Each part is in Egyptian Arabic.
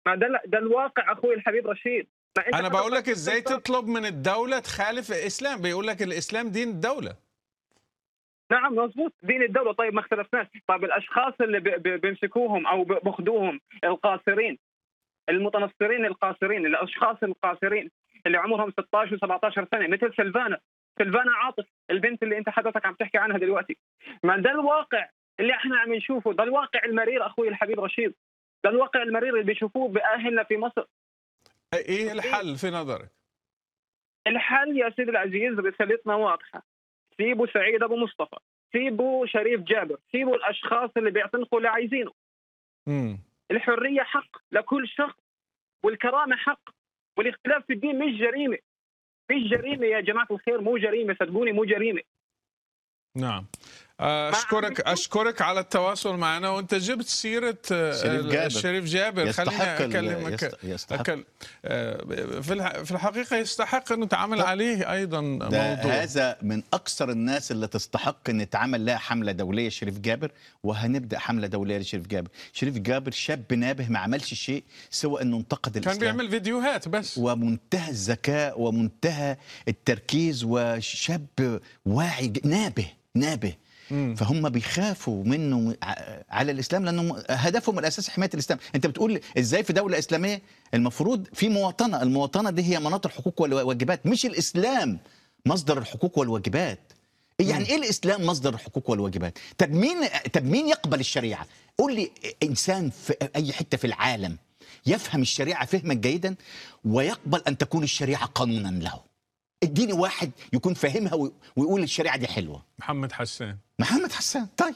ما ده ده الواقع اخوي الحبيب رشيد ما انت انا بقول لك ازاي حضرتك- تطلب من الدوله تخالف الاسلام بيقول لك الاسلام دين الدوله نعم مضبوط دين الدوله طيب ما اختلفناش طيب الاشخاص اللي بي- بي- بيمسكوهم او بي- بياخذوهم القاصرين المتنصرين القاصرين الاشخاص القاصرين اللي عمرهم 16 و17 سنه مثل سلفانا سلفانا عاطف البنت اللي انت حضرتك عم تحكي عنها دلوقتي ما ده الواقع اللي احنا عم نشوفه ده الواقع المرير اخوي الحبيب رشيد ده الواقع المرير اللي بيشوفوه باهلنا في مصر ايه الحل في نظرك الحل يا سيدي العزيز رسالتنا واضحه سيبوا سعيد ابو مصطفى سيبوا شريف جابر سيبوا الاشخاص اللي بيعتنقوا اللي عايزينه امم الحريه حق لكل شخص والكرامه حق والاختلاف في الدين مش جريمه مش جريمه يا جماعه الخير مو جريمه صدقوني مو جريمه نعم اشكرك اشكرك على التواصل معنا وانت جبت سيره آه، شريف جابر. شريف جابر يستحق خليني ال- اكلمك يست- يستحق أكل آه، في الح- في الحقيقه يستحق انه تعمل عليه ايضا ده موضوع هذا من اكثر الناس اللي تستحق ان يتعمل لها حمله دوليه شريف جابر وهنبدا حمله دوليه لشريف جابر شريف جابر شاب نابه ما عملش شيء سوى انه انتقد كان الاسلام بيعمل فيديوهات بس ومنتهى الذكاء ومنتهى التركيز وشاب واعي ج- نابه نابه مم. فهم بيخافوا منه ع- على الاسلام لانه هدفهم الاساسي حمايه الاسلام انت بتقول ازاي في دوله اسلاميه المفروض في مواطنه المواطنه دي هي مناط الحقوق والواجبات مش الاسلام مصدر الحقوق والواجبات يعني ايه الاسلام مصدر الحقوق والواجبات طب مين طب مين يقبل الشريعه قول لي انسان في اي حته في العالم يفهم الشريعه فهما جيدا ويقبل ان تكون الشريعه قانونا له اديني واحد يكون فاهمها وي- ويقول الشريعه دي حلوه محمد حسان محمد حسان طيب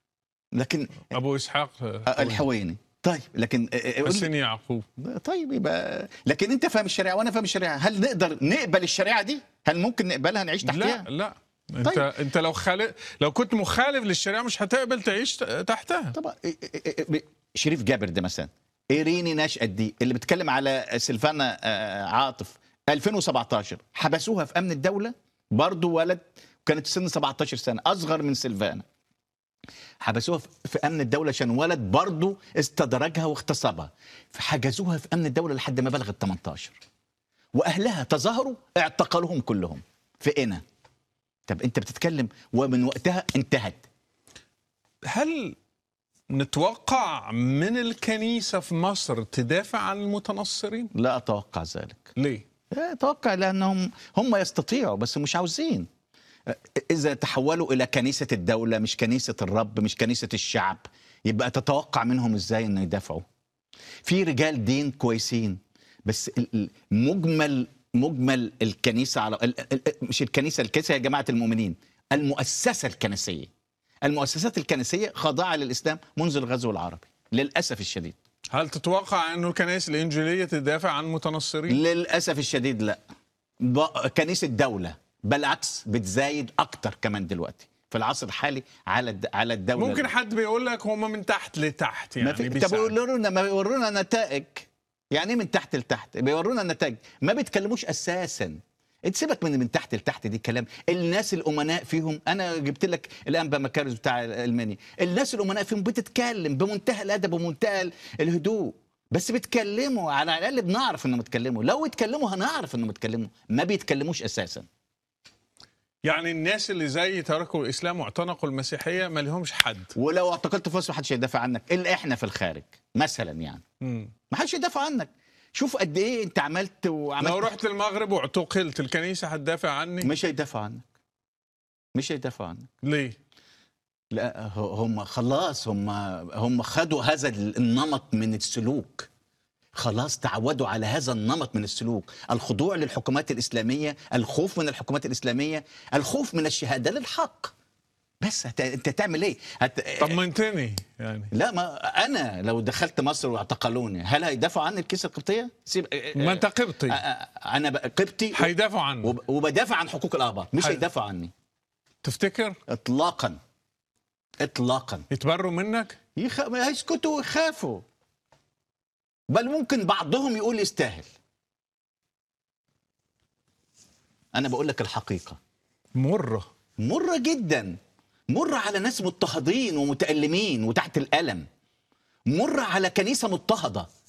لكن ابو اسحاق آه، الحويني طيب لكن آه، آه، قول لي- حسين يعقوب طيب يبقى لكن انت فاهم الشريعه وانا فاهم الشريعه هل نقدر نقبل الشريعه دي هل ممكن نقبلها نعيش لا تحتها لا انت طيب. انت لو خالف لو كنت مخالف للشريعه مش هتقبل تعيش تحتها طبعا إيه- إيه- إيه- شريف جابر ده مثلا ايريني نشأت دي اللي بتتكلم على سلفانا آه، عاطف 2017 حبسوها في امن الدوله برضه ولد كانت سن 17 سنه اصغر من سلفانا حبسوها في- في امن الدوله عشان ولد برضه استدرجها واغتصبها فحجزوها في امن الدوله لحد ما بلغت 18 واهلها تظاهروا اعتقلوهم كلهم في قنا طب انت بتتكلم ومن وقتها انتهت هل نتوقع من الكنيسه في مصر تدافع عن المتنصرين لا اتوقع ذلك ليه اتوقع لانهم هم يستطيعوا بس مش عاوزين اذا تحولوا الى كنيسه الدوله مش كنيسه الرب مش كنيسه الشعب يبقى تتوقع منهم ازاي انه يدافعوا في رجال دين كويسين بس ال- ال- مجمل مجمل الكنيسه على ال- ال- مش الكنيسه الكنيسه يا جماعه المؤمنين المؤسسه الكنسيه المؤسسات الكنسيه خاضعه للاسلام منذ الغزو العربي للاسف الشديد هل تتوقع انه الكنائس الانجيليه تدافع عن المتنصرين للاسف الشديد لا ب- كنيسه دوله بالعكس بتزايد اكتر كمان دلوقتي في العصر الحالي على الد... على الدوله ممكن حد بيقول لك هم من تحت لتحت ما يعني في... طب بيساعدوا. بيورونا ما بيورونا نتائج يعني ايه من تحت لتحت بيورونا نتائج ما بيتكلموش اساسا تسيبك من من تحت لتحت دي كلام الناس الامناء فيهم انا جبت لك الانبا مكارز بتاع الماني الناس الامناء فيهم بتتكلم بمنتهى الادب ومنتهى الهدوء بس بيتكلموا على الاقل بنعرف انهم بيتكلموا لو اتكلموا هنعرف انهم بيتكلموا ما بيتكلموش اساسا يعني الناس اللي زي تركوا الاسلام واعتنقوا المسيحيه ما لهمش حد ولو اعتقلت في مصر محدش هيدافع عنك الا احنا في الخارج مثلا يعني مم. ما حدش يدافع عنك شوف قد ايه انت عملت وعملت لو رحت المغرب واعتقلت الكنيسه هتدافع عني مش هيدافعوا عنك مش هيدافعوا عنك ليه لا ه- هم خلاص هم هم خدوا هذا النمط من السلوك خلاص تعودوا على هذا النمط من السلوك الخضوع للحكومات الإسلامية الخوف من الحكومات الإسلامية الخوف من الشهادة للحق بس هت... انت تعمل ايه هت... طمنتني يعني لا ما انا لو دخلت مصر واعتقلوني هل هيدافعوا عني الكيسه القبطيه سيب ما انت قبطي أ- أ- انا ب- قبطي هيدافعوا عنه وب- وبدافع عن حقوق الاباء مش حلو. هيدافعوا عني تفتكر اطلاقا اطلاقا يتبروا منك يخ... هيسكتوا ويخافوا بل ممكن بعضهم يقول يستاهل انا بقول لك الحقيقه مره مرة جدا مرة على ناس مضطهدين ومتألمين وتحت الألم مرة على كنيسة مضطهدة